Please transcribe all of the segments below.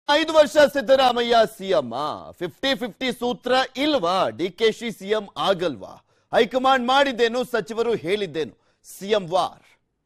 ಐದು ವರ್ಷ Siddaramaiah CM fifty fifty ಸೂತ್ರ ಇಲ್ವಾ ಡಿಕೆಶಿ ಸಿಎಂ ಆಗಲ್ವಾ ಹೈಕಮಾಂಡ್ ಮಾಡಿದ್ದೇನು ಸಚಿವರು ಹೇಳಿದ್ದೇನು ಸಿಎಂ ವಾರ್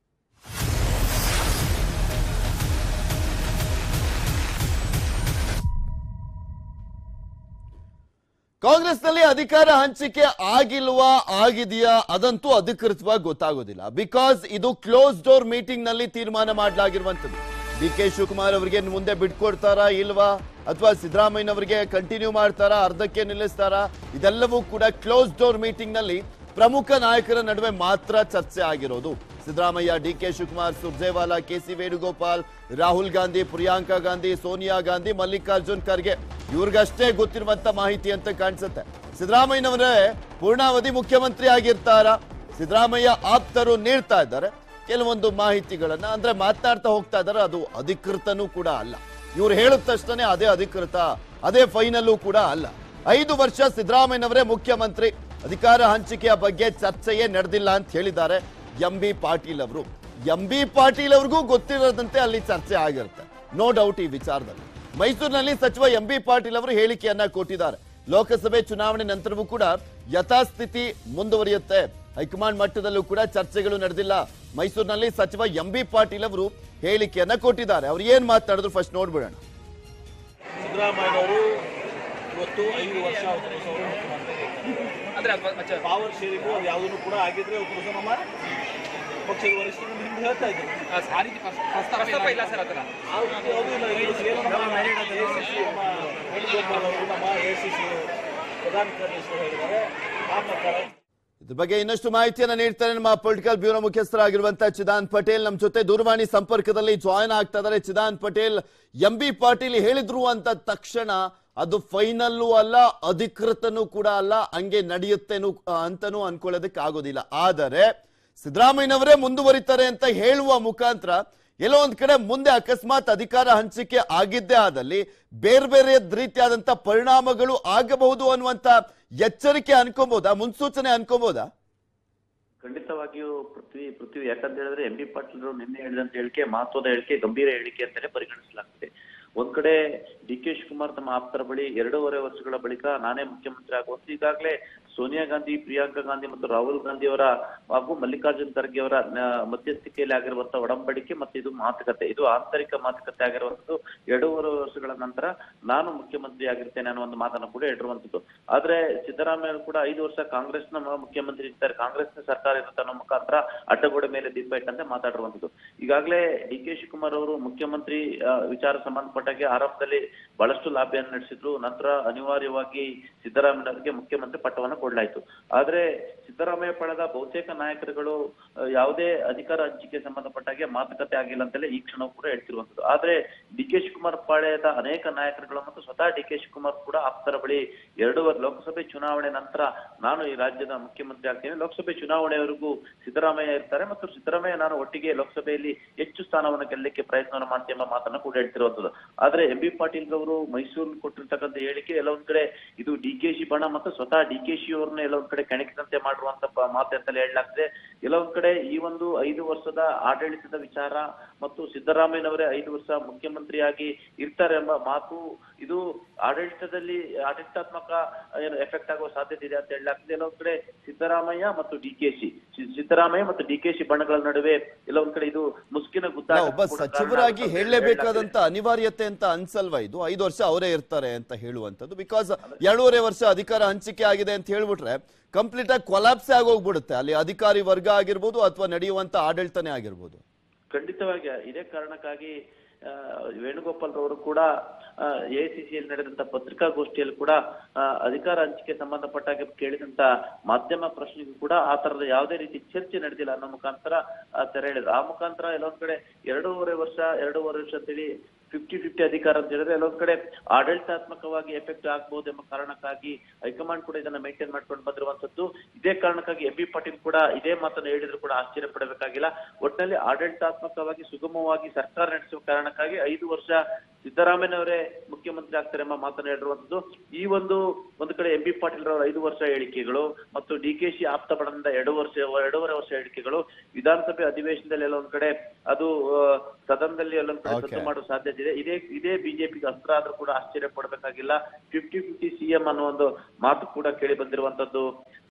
ಕಾಂಗ್ರೆಸ್ನಲ್ಲಿ ಅಧಿಕಾರ ಹಂಚಿಕೆ ಆಗಿಲ್ವಾ ಆಗಿದೆಯಾ ಅದಂತೂ ಅಧಿಕೃತವಾಗಿ ಗೊತ್ತಾಗೋದಿಲ್ಲ ಬಿಕಾಸ್ ಇದು ಕ್ಲೋಸ್ ಡೋರ್ ಮೀಟಿಂಗ್ ನಲ್ಲಿ ತೀರ್ಮಾನ ಮಾಡಲಾಗಿರುವಂತದ್ದು ಡಿ ಕೆ ಶಿವಕುಮಾರ್ ಅವರಿಗೆ ಮುಂದೆ ಬಿಟ್ಕೊಡ್ತಾರಾ ಇಲ್ವಾ ಅಥವಾ ಸಿದ್ದರಾಮಯ್ಯನವರಿಗೆ ಕಂಟಿನ್ಯೂ ಮಾಡ್ತಾರಾ ಅರ್ಧಕ್ಕೆ ನಿಲ್ಲಿಸ್ತಾರಾ ಇದೆಲ್ಲವೂ ಕೂಡ ಕ್ಲೋಸ್ ಡೋರ್ ಮೀಟಿಂಗ್ ನಲ್ಲಿ ಪ್ರಮುಖ ನಾಯಕರ ನಡುವೆ ಮಾತ್ರ ಚರ್ಚೆ ಆಗಿರೋದು Siddaramaiah D K Shivakumar Surjewala K C Venugopal Rahul Gandhi Priyanka Gandhi Sonia Gandhi Mallikarjun Kharge ಇವ್ರಿಗಷ್ಟೇ ಗೊತ್ತಿರುವಂತ ಮಾಹಿತಿ ಅಂತ ಕಾಣಿಸುತ್ತೆ ಸಿದ್ದರಾಮಯ್ಯನವರೇ ಪೂರ್ಣಾವಧಿ ಮುಖ್ಯಮಂತ್ರಿ ಆಗಿರ್ತಾರ ಸಿದ್ದರಾಮಯ್ಯ ಆಪ್ತರು ನೀಡ್ತಾ ಇದ್ದಾರೆ ಕೆಲವೊಂದು ಮಾಹಿತಿಗಳನ್ನ ಅಂದ್ರೆ ಮಾತನಾಡ್ತಾ ಹೋಗ್ತಾ ಇದ್ದಾರೆ ಅದು ಅಧಿಕೃತನೂ ಕೂಡ ಅಲ್ಲ ಇವ್ರು ಹೇಳಿದ ತಕ್ಷಣ ಅದೇ ಅಧಿಕೃತ ಅದೇ ಫೈನಲ್ಲೂ ಕೂಡ ಅಲ್ಲ ಐದು ವರ್ಷ ಸಿದ್ದರಾಮಯ್ಯನವರೇ ಮುಖ್ಯಮಂತ್ರಿ ಅಧಿಕಾರ ಹಂಚಿಕೆಯ ಬಗ್ಗೆ ಚರ್ಚೆಯೇ ನಡೆದಿಲ್ಲ ಅಂತ ಹೇಳಿದ್ದಾರೆ ಎಂ ಬಿ ಪಾಟೀಲ್ ಅವರು ಎಂ ಬಿ ಪಾಟೀಲ್ ಅವ್ರಿಗೂ ಗೊತ್ತಿರೋದಂತೆ ಅಲ್ಲಿ ಚರ್ಚೆ ಆಗಿರುತ್ತೆ ನೋ ಡೌಟ್ ಈ ವಿಚಾರದಲ್ಲಿ ಮೈಸೂರಿನಲ್ಲಿ ಸಚಿವ ಎಂ ಬಿ ಪಾಟೀಲ್ ಅವರು ಹೇಳಿಕೆಯನ್ನ ಕೊಟ್ಟಿದ್ದಾರೆ ಲೋಕಸಭೆ ಚುನಾವಣೆ ನಂತರವೂ ಕೂಡ ಯಥಾಸ್ಥಿತಿ ಮುಂದುವರಿಯುತ್ತೆ ಹೈಕಮಾಂಡ್ ಮಟ್ಟದಲ್ಲೂ ಕೂಡ ಚರ್ಚೆಗಳು ನಡೆದಿಲ್ಲ ಮೈಸೂರಿನಲ್ಲಿ ಸಚಿವ ಎಂ ಬಿ ಪಾಟೀಲ್ ಅವರು ಹೇಳಿಕೆಯನ್ನ ಕೊಟ್ಟಿದ್ದಾರೆ ಅವ್ರು ಏನ್ ಮಾತಾಡಿದ್ರು ಫಸ್ಟ್ ನೋಡ್ಬಿಡೋಣ ಸಿದ್ದರಾಮಯ್ಯನವರು ಇವತ್ತು ಐದು ವರ್ಷ ಅವರು ಅಂದ್ರೆ ಅದ್- ಅಚ್ಚ- ಪವರ್ ಶೇರಿಂಗು ಅದು ಯಾವುದನ್ನು ಕೂಡ ಆಗಿದ್ರೆ ಅವರು ನಮ್ಮ ಪಕ್ಷದ ವರಿಷ್ಠರು ನಿಮ್ಗೆ ಹೇಳ್ತಾ ಇದ್ರು ಆ, ಆ ರೀತಿ ಪ್ರಸ್- ಪ್ರಸ್ತಾಪ ಇಲ್ಲ ಸರ್ ಆತರ ಆ ರೀತಿ ಯಾವುದೂ ಇಲ್ಲ ಇದು ಏನು ನಮ್ಮ ACC, ನಮ್ಮ ವೇಣುಗೋಪಾಲ್ ಅವರು ನಮ್ಮ ಎ ಸಿ ಸಿ ಪ್ರಧಾನ ಕಾರ್ಯದರ್ಶಿಗಳು ಹೇಳಿದ್ದಾರೆ ಆ ಪ್ರಕಾರ ಇದ್ರ ಬಗ್ಗೆ ಇನ್ನಷ್ಟು ಮಾಹಿತಿಯನ್ನ ನೀಡ್ತಾರೆ ನಮ್ಮ ಪೊಲಿಟಿಕಲ್ ಬ್ಯೂರೋ ಮುಖ್ಯಸ್ಥರಾಗಿರುವಂತಹ ಚಿದಾನ್ ಪಟೇಲ್ ನಮ್ಮ ಜೊತೆ ದೂರವಾಣಿ ಸಂಪರ್ಕದಲ್ಲಿ ಜಾಯಿನ್ ಆಗ್ತಾ ಇದ್ದಾರೆ ಚಿದಾನ್ ಪಟೇಲ್ ಎಂ ಬಿ ಪಾಟೀಲ್ ಹೇಳಿದ್ರು ಅಂತ ತಕ್ಷಣ ಅದು ಫೈನಲ್ಲೂ ಅಲ್ಲ ಅಧಿಕೃತನೂ ಕೂಡ ಅಲ್ಲ ಹಂಗೆ ನಡೆಯುತ್ತೇನು ಅಂತನೂ ಅನ್ಕೊಳ್ಳೋದಕ್ಕೆ ಆಗೋದಿಲ್ಲ ಆದರೆ ಸಿದ್ದರಾಮಯ್ಯನವರೇ ಮುಂದುವರಿತಾರೆ ಅಂತ ಹೇಳುವ ಮುಖಾಂತರ ಎಲ್ಲೋ ಒಂದ್ ಕಡೆ ಮುಂದೆ ಅಕಸ್ಮಾತ್ ಅಧಿಕಾರ ಹಂಚಿಕೆ ಆಗಿದ್ದೇ ಆದಲ್ಲಿ ಬೇರೆ ಬೇರೆ ರೀತಿಯಾದಂತ ಪರಿಣಾಮಗಳು ಆಗಬಹುದು ಅನ್ನುವಂತ ಎಚ್ಚರಿಕೆ ಅನ್ಕೋಬಹುದಾ ಮುನ್ಸೂಚನೆ ಅನ್ಕೋಬಹುದಾ ಖಂಡಿತವಾಗಿಯೂ ಪೃಥ್ವಿ ಪೃಥ್ವಿ ಯಾಕಂತ ಹೇಳಿದ್ರೆ ಎಂ ಬಿ ಪಾಟೀಲ್ ನಿನ್ನೆ ಹೇಳಿದಂತ ಹೇಳಿಕೆ ಮಹತ್ವದ ಹೇಳಿಕೆ ಗಂಭೀರ ಹೇಳಿಕೆ ಅಂತಾನೆ ಪರಿಗಣಿಸಲಾಗ್ತದೆ ಒಂದ್ ಕಡೆ ಡಿ ಕೆ ಶಿವಕುಮಾರ್ ತಮ್ಮ ಆಪ್ತರ ಬಳಿ ಎರಡೂವರೆ ವರ್ಷಗಳ ಬಳಿಕ ನಾನೇ ಮುಖ್ಯಮಂತ್ರಿ ಆಗುವಂತ ಈಗಾಗಲೇ ಸೋನಿಯಾ ಗಾಂಧಿ ಪ್ರಿಯಾಂಕಾ ಗಾಂಧಿ ಮತ್ತು ರಾಹುಲ್ ಗಾಂಧಿ ಅವರ ಹಾಗೂ ಮಲ್ಲಿಕಾರ್ಜುನ್ ಖರ್ಗೆ ಅವರ ನ- ಮಧ್ಯಸ್ಥಿಕೆಯಲ್ಲಿ ಆಗಿರುವಂತಹ ಒಡಂಬಡಿಕೆ ಮತ್ತು ಇದು ಮಾತುಕತೆ ಇದು ಆಂತರಿಕ ಮಾತುಕತೆ ಆಗಿರುವಂತದ್ದು ಎರಡೂವರೆ ವರ್ಷಗಳ ನಂತರ ನಾನು ಮುಖ್ಯಮಂತ್ರಿ ಆಗಿರ್ತೇನೆ ಅನ್ನೋ ಒಂದು ಮಾತನ್ನು ಕೂಡ ಹೇಳಿರುವಂತದ್ದು ಆದ್ರೆ ಸಿದ್ದರಾಮಯ್ಯ ಕೂಡ ಐದು ವರ್ಷ ಕಾಂಗ್ರೆಸ್ನ ಮ- ಮುಖ್ಯಮಂತ್ರಿ ಇರ್ತಾರೆ ಕಾಂಗ್ರೆಸ್ನ ಸರ್ಕಾರ ಇರುತ್ತೆ ಅನ್ನೋ ಮುಖಾಂತರ ಅಡ್ಡಗೋಡೆ ಮೇಲೆ ದೀಪ ಇಟ್ಟಂತೆ ಮಾತಾಡಿರುವಂತದ್ದು ಈಗಾಗಲೇ ಡಿ ಕೆ ಶಿವಕುಮಾರ್ ಅವರು ಮುಖ್ಯಮಂತ್ರಿ ಆ, ವಿಚಾರ ಸಂಬಂಧಪಟ್ಟಾಗೆ ಆರಂಭದಲ್ಲಿ ಬಹಳಷ್ಟು ಲಾಬಿಯನ್ನು ನಡೆಸಿದ್ರು ನಂತರ ಅನಿವಾರ್ಯವಾಗಿ ಸಿದ್ದರಾಮಯ್ಯವರಿಗೆ ಮುಖ್ಯಮಂತ್ರಿ ಪಟ್ಟವನ್ನು ಕೊಡಲಾಯಿತು ಆದ್ರೆ ಸಿದ್ದರಾಮಯ್ಯ ಪಡೆದ ಬಹುತೇಕ ನಾಯಕರುಗಳು ಆ, ಯಾವುದೇ ಅಧಿಕಾರ ಹಂಚಿಕೆ ಸಂಬಂಧಪಟ್ಟಾಗೆ ಮಾತುಕತೆ ಆಗಿಲ್ಲ ಅಂತಲೇ ಈ ಕ್ಷಣವೂ ಕೂಡ ಹೇಳ್ತಿರುವಂತದ್ದು ಆದ್ರೆ ಡಿ ಕೆ ಶಿವಕುಮಾರ್ ಪಾಳ್ಯದ ಅನೇಕ ನಾಯಕರುಗಳು ಮತ್ತು ಸ್ವತಃ ಡಿ ಕೆ ಶಿವಕುಮಾರ್ ಕೂಡ ಆಪ್ತರ ಬಳಿ ಎರಡೂವರೆ ಲೋಕಸಭೆ ಚುನಾವಣೆ ನಂತರ ನಾನು ಈ ರಾಜ್ಯದ ಮುಖ್ಯಮಂತ್ರಿ ಆಗ್ತೇನೆ ಲೋಕಸಭೆ ಚುನಾವಣೆಯವರೆಗೂ ಸಿದ್ದರಾಮಯ್ಯ ಇರ್ತಾರೆ ಮತ್ತು ಸಿದ್ದರಾಮಯ್ಯ ನಾನು ಒಟ್ಟಿಗೆ ಲೋಕಸಭೆಯಲ್ಲಿ ಹೆಚ್ಚು ಸ್ಥಾನವನ್ನು ಗೆಲ್ಲಕ್ಕೆ ಪ್ರಯತ್ನವನ್ನು ಮಾಡ್ತೇನೆ ಎಂಬ ಮಾತನ್ನು ಕೂಡ ಹೇಳ್ತಿರುವಂತದ್ದು ಆದ್ರೆ ಎಂ ಬಿ ಪಾಟೀಲ್ ಅವರು ಮೈಸೂರು ಕೊಟ್ಟಿರ್ತಕ್ಕಂಥ ಹೇಳಿಕೆ ಎಲ್ಲೊಂದ್ ಕಡೆ ಇದು ಡಿ ಕೆ ಶಿ ಬಣ ಮತ್ತು ಸ್ವತಃ ಡಿ ಕೆ ಶಿ ಅವ್ರನ್ನ ಎಲ್ಲೊಂದ್ ಕಡೆ ಕೆಣಕಿದಂತೆ ಮಾಡಿರುವಂತ ಪ- ಮಾತು ಅಂತಲೇ ಹೇಳಲಾಗ್ತದೆ ಎಲ್ಲೊಂದ್ ಕಡೆ ಈ ಒಂದು ಐದು ವರ್ಷದ ಆಡಳಿತದ ವಿಚಾರ ಮತ್ತು ಸಿದ್ದರಾಮಯ್ಯನವರೇ ಐದು ವರ್ಷ ಮುಖ್ಯಮಂತ್ರಿಯಾಗಿ ಇರ್ತಾರೆ ಎಂಬ ಮಾತು ಇದು ಆಡಳಿತದಲ್ಲಿ ಆಡಳಿತಾತ್ಮಕ ಏನು ಎಫೆಕ್ಟ್ ಆಗುವ ಸಾಧ್ಯತೆ ಇದೆ ಅಂತ ಹೇಳಲಾಗ್ತದೆ ಎಲ್ಲೊಂದ್ ಕಡೆ ಸಿದ್ದರಾಮಯ್ಯ ಮತ್ತು ಡಿ ಕೆ ಶಿ ಸಿದ್ದರಾಮಯ್ಯ ಮತ್ತು ಡಿ ಕೆ ಶಿ ಬಣಗಳ ನಡುವೆ ಎಲ್ಲೊಂದ್ ಕಡೆ ಇದು ಮುಸ್ಕಿನ ಗುದ್ದ ಒಬ್ಬ ಸಚಿವರಾಗಿ ಹೇಳಲೇಬೇಕಾದಂತ ಅನಿವಾರ್ಯತೆ ಅಂತ ಅನ್ಸಲ್ವಾ ಇದು ಐದು ವರ್ಷ ಅವರೇ ಇರ್ತಾರೆ ಅಂತ ಹೇಳುವಂತದ್ದು ಬಿಕಾಸ್ ಎರಡೂವರೆ ವರ್ಷ ಅಧಿಕಾರ ಹಂಚಿಕೆ ಆಗಿದೆ ಅಂತ ಹೇಳ್ಬಿಟ್ರೆ ಕಂಪ್ಲೀಟ್ ಆಗಿ ಕೊಲಾಪ್ಸೆ ಆಗೋಗ್ಬಿಡುತ್ತೆ ಅಲ್ಲಿ ಅಧಿಕಾರಿ ವರ್ಗ ಆಗಿರ್ಬೋದು ಅಥವಾ ನಡೆಯುವಂತ ಆಡಳಿತನೇ ಆಗಿರ್ಬೋದು ಖಂಡಿತವಾಗಿ ಇದೇ ಕಾರಣಕ್ಕಾಗಿ ಆ, ವೇಣುಗೋಪಾಲ್ ರವರು ಕೂಡ ಎಐಸಿಸಿಯಲ್ಲಿ ನಡೆದಂತ ಪತ್ರಿಕಾಗೋಷ್ಠಿಯಲ್ಲಿ ಕೂಡ ಆ, ಅಧಿಕಾರ ಹಂಚಿಕೆ ಸಂಬಂಧಪಟ್ಟಾಗ ಕೇಳಿದಂತ ಮಾಧ್ಯಮ ಪ್ರಶ್ನೆಗೂ ಕೂಡ ಆ ತರದ ಯಾವುದೇ ರೀತಿ ಚರ್ಚೆ ನಡೆದಿಲ್ಲ ಅನ್ನೋ ಮುಖಾಂತರ ಆ, ತೆರೆ ಹೇಳಿದ್ರು ಆ ಮುಖಾಂತರ ಎಲ್ಲೊಂದ್ ಕಡೆ ಎರಡೂವರೆ ವರ್ಷ ಎರಡೂವರೆ ವರ್ಷ ಅಂತೇಳಿ ಫಿಫ್ಟಿ ಫಿಫ್ಟಿ ಅಧಿಕಾರ ಅಂತ ಹೇಳಿದ್ರೆ ಎಲ್ಲೊಂದ್ ಕಡೆ ಆಡಳಿತಾತ್ಮಕವಾಗಿ ಎಫೆಕ್ಟ್ ಆಗ್ಬಹುದು ಎಂಬ ಕಾರಣಕ್ಕಾಗಿ ಹೈಕಮಾಂಡ್ ಕೂಡ ಇದನ್ನ ಮೇಂಟೈನ್ ಮಾಡ್ಕೊಂಡು ಬಂದಿರುವಂತದ್ದು ಇದೇ ಕಾರಣಕ್ಕಾಗಿ ಎಂ ಬಿ ಪಾಟೀಲ್ ಕೂಡ ಇದೇ ಮಾತನ್ನು ಹೇಳಿದ್ರು ಕೂಡ ಆಶ್ಚರ್ಯ ಪಡಬೇಕಾಗಿಲ್ಲ ಒಟ್ಟಿನಲ್ಲಿ ಆಡಳಿತಾತ್ಮಕವಾಗಿ ಸುಗಮವಾಗಿ ಸರ್ಕಾರ ನಡೆಸುವ ಕಾರಣಕ್ಕಾಗಿ ಐದು ವರ್ಷ ಸಿದ್ದರಾಮಯ್ಯನವರೇ ಮುಖ್ಯಮಂತ್ರಿ ಆಗ್ತಾರೆ ಎಂಬ ಮಾತನ್ನ ಹೇಳಿರುವಂತದ್ದು ಈ ಒಂದು ಒಂದು ಕಡೆ ಎಂ ಬಿ ಪಾಟೀಲ್ ರವರ ಐದು ವರ್ಷ ಹೇಳಿಕೆಗಳು ಮತ್ತು ಡಿ ಕೆ ಶಿ ಆಪ್ತ ಬಣದಿಂದ ಎರಡು ವರ್ಷ ಎರಡೂವರೆ ವರ್ಷ ಹೇಳಿಕೆಗಳು ವಿಧಾನಸಭೆ ಅಧಿವೇಶನದಲ್ಲಿ ಎಲ್ಲ ಒಂದ್ ಕಡೆ ಅದು ಆ, ಸದನದಲ್ಲಿ ಎಲ್ಲೊಂದ್ ಕಡೆ Okay. ಸದ್ದು ಮಾಡುವ ಸಾಧ್ಯತೆ ಇದೆ ಇದೇ ಇದೇ ಬಿಜೆಪಿಗೆ ಅಸ್ತ್ರ ಆದ್ರೂ ಕೂಡ ಆಶ್ಚರ್ಯ ಪಡಬೇಕಾಗಿಲ್ಲ ಫಿಫ್ಟಿ ಫಿಫ್ಟಿ ಸಿಎಂ ಅನ್ನೋ ಒಂದು ಮಾತು ಕೂಡ ಕೇಳಿ ಬಂದಿರುವಂತದ್ದು